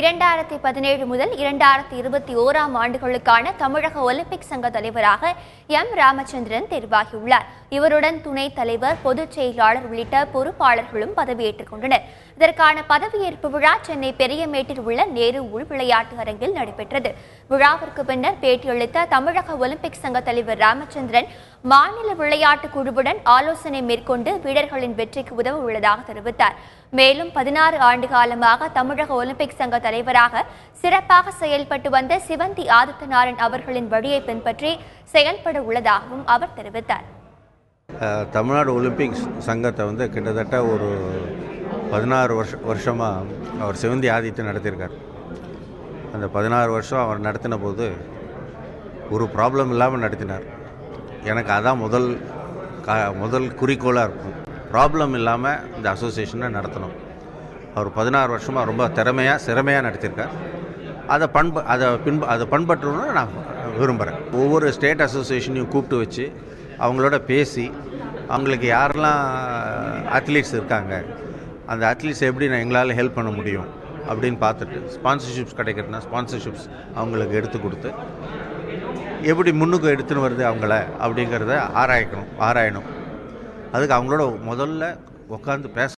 இரண்டாயிரத்தி பதினேழு முதல் இரண்டாயிரத்தி இருபத்தி ஓராம் ஆண்டுகளுக்கான தமிழக ஒலிம்பிக் சங்க தலைவராக எம் ராமச்சந்திரன் தேர்வாகியுள்ளார் இவருடன் துணைத் தலைவர் பொதுச் செயலாளர் உள்ளிட்ட பொறுப்பாளர்களும் பதவியேற்றுக் கொண்டனர் இதற்கான பதவியேற்பு விழா சென்னை பெரியமேட்டில் உள்ள நேரு உள் விளையாட்டு அரங்கில் நடைபெற்றது விழாவிற்கு பின்னர் பேட்டியளித்த தமிழக ஒலிம்பிக் சங்க தலைவர் ராமச்சந்திரன் மாநில விளையாட்டு குழுவுடன் ஆலோசனை மேற்கொண்டு வீரர்களின் வெற்றிக்கு உதவ உள்ளதாக தெரிவித்தார் மேலும் பதினாறு ஆண்டு காலமாக தமிழக ஒலிம்பிக் சங்க தலைவராக சிறப்பாக செயல்பட்டு வந்த சிவந்தி ஆதித்தநாதன் அவர்களின் வழியை பின்பற்றி செயல்பட உள்ளதாகவும் அவர் தெரிவித்தார் அஹ், தமிழ்நாடு ஒலிம்பிக் சங்கத்தை வந்து கிட்டத்தட்ட ஒரு பதினாறு வருஷ வருஷமாக அவர் சிவந்தி ஆதித்யன் நடத்தியிருக்கார் அந்த பதினாறு வருஷம் அவர் நடத்தின போது ஒரு ப்ராப்ளம் இல்லாமல் நடத்தினார் எனக்கு அதான் முதல் கா முதல் குறிக்கோளாக இருக்கும் ப்ராப்ளம் இல்லாமல் இந்த அசோசியேஷனை நடத்தணும் அவர் பதினாறு வருஷமாக ரொம்ப திறமையாக சிறமையாக நடத்தியிருக்கார் அதை பண்ப அதை பின்ப அதை பண்பற்றணும்னு நான் விரும்புகிறேன் ஒவ்வொரு ஸ்டேட் அசோசியேஷனையும் கூப்பிட்டு வச்சு அவங்களோட பேசி அவங்களுக்கு யாரெல்லாம் அத்லீட்ஸ் இருக்காங்க அந்த அத்லீட்ஸ் எப்படி நான் எங்களால் ஹெல்ப் பண்ண முடியும் அப்படின்னு பார்த்துட்டு ஸ்பான்சர்ஷிப்ஸ் கிடைக்கிறதுனா ஸ்பான்சர்ஷிப்ஸ் அவங்களுக்கு எடுத்து கொடுத்து எப்படி முன்னுக்கு எடுத்துன்னு வருது அவங்கள அப்படிங்கிறத ஆராய்க்கணும் ஆராயணும் அதுக்கு அவங்களோட முதல்ல உட்காந்து பேச